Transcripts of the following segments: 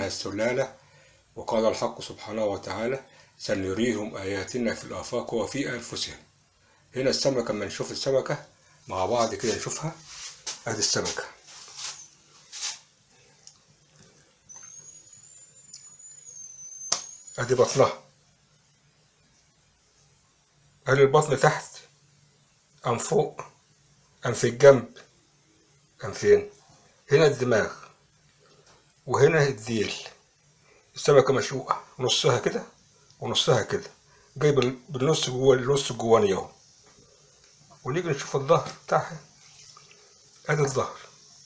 منها السلالة وقال الحق سبحانه وتعالى سنريهم آياتنا في الآفاق وفي أنفسهم هنا السمكة اما نشوف السمكة مع بعض كده نشوفها ادي السمكة ادي بطنها ادي البطن تحت ام فوق ام في الجنب ام فين هنا الدماغ وهنا الديل السمكة مشقوقة نصها كده ونصها كده جاي بال- بالنص جوه النص الجواني اهو ونيجي نشوف الظهر بتاعها ادي الظهر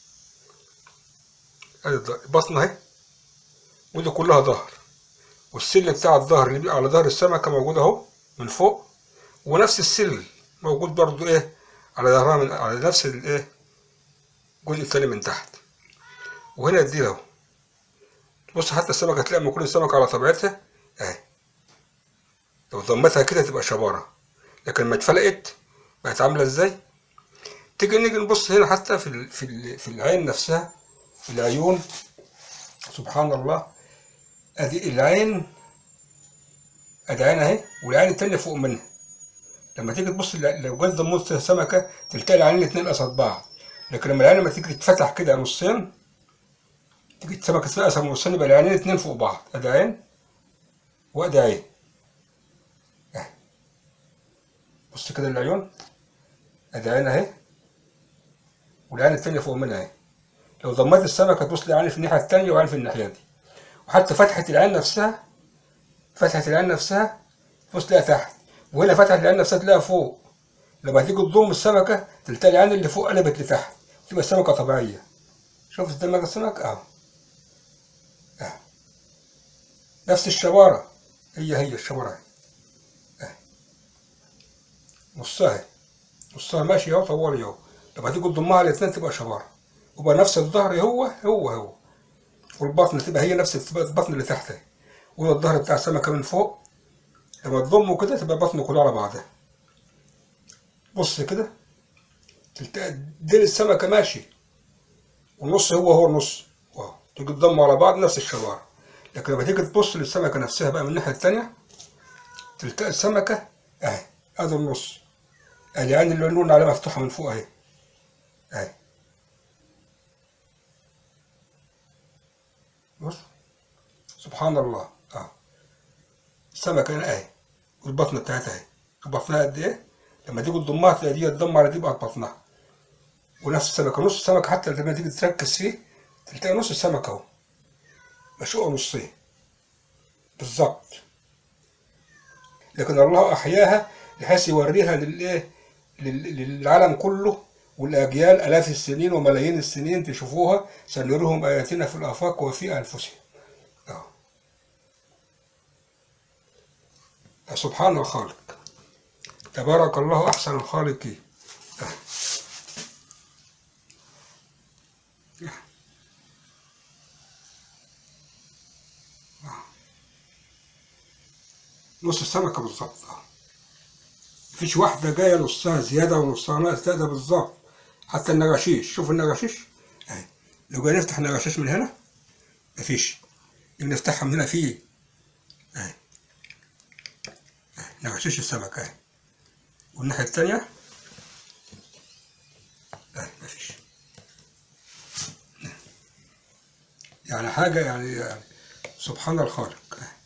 ادي الظهر بطن اهي ودي كلها ظهر والسل بتاع الظهر اللي بيبقى على ظهر السمكة موجود اهو من فوق ونفس السل موجود برضو ايه على ظهرها من على نفس الايه الجزء التاني من تحت وهنا الديل اهو بص حتى السمكة تلاقي لما كل السمكة على طبيعتها اهي لو ضمتها كده تبقى شبارة لكن لما اتفلقت بقت عاملة ازاي تيجي نيجي نبص هنا حتى في ال في ال في العين نفسها في العيون سبحان الله ادي العين ادي عين اهي والعين التانية فوق منها لما تيجي تبص ل- لو جت ضمت سمكة تلتقي العينين الاتنين قصاد بعض لكن لما العين لما تيجي تتفتح كده نصين تيجي السمكة تتقسم نصين يبقى العينين الاتنين فوق بعض ادي عين وادي عين اهي بص كده العيون ادي عين اهي والعين التانية فوق منها اهي لو ضمت السمكة تبص لعين في الناحية التانية وعين في الناحية دي وحتى فتحة العين نفسها فتحة العين نفسها تبص تلاقيها تحت وهنا فتحة العين نفسها تلاقيها فوق لما تيجي تضم السمكة تلتقي العين اللي فوق قلبت لتحت تبقى السمكة طبيعية شوف دماغ السمك اهو اهو نفس الشبارة هي هي الشبارة اهي اهي نصها اهي. نصها ماشي اهو طوالي اهو لما تيجي تضمها على الاثنين تبقى شبارة وبقى نفس الظهر هو هو هو والبطن تبقى هي نفس البطن اللي تحت اهي وده الظهر بتاع السمكة من فوق لما تضمه كده تبقى بطنه كلها على بعضها بص كده تلتقي ديل السمكة ماشي والنص هو هو النص واو تيجي تضمه على بعض نفس الشبارة لكن لما تيجي تبص للسمكة نفسها بقى من الناحية التانية تلتقي السمكة اهي ادي النص ادي عين اللي اللون عليها مفتوحة من فوق اهي اهي بص سبحان الله اه السمكة هنا اهي والبطن بتاعتها اهي بطنها قد ايه لما تيجي تضمها تلاقي دي تضم على دي بقت بطنها ونفس السمكة نص السمكة حتى لما تيجي تركز فيه تلاقي نص السمكة اهو مشقوقة نصين بالظبط لكن الله أحياها بحيث يوريها للإيه لل- للعالم كله والأجيال آلاف السنين وملايين السنين تشوفوها سنريهم آياتنا في الآفاق وفي أنفسهم أهو. سبحان الخالق تبارك الله أحسن الخالقين أهو. نص السمكة بالظبط اه مفيش واحدة جاية نصها زيادة ونصها ناقص لا ده بالظبط حتى النغاشيش شوف النغاشيش اهي لو جاي نفتح النغاشيش من هنا مفيش اللي نفتحها من هنا فيه اهي اهي نغاشيش السمكة اهي والناحية التانية اهي مفيش يعني حاجة يعني, يعني سبحان الخالق اهي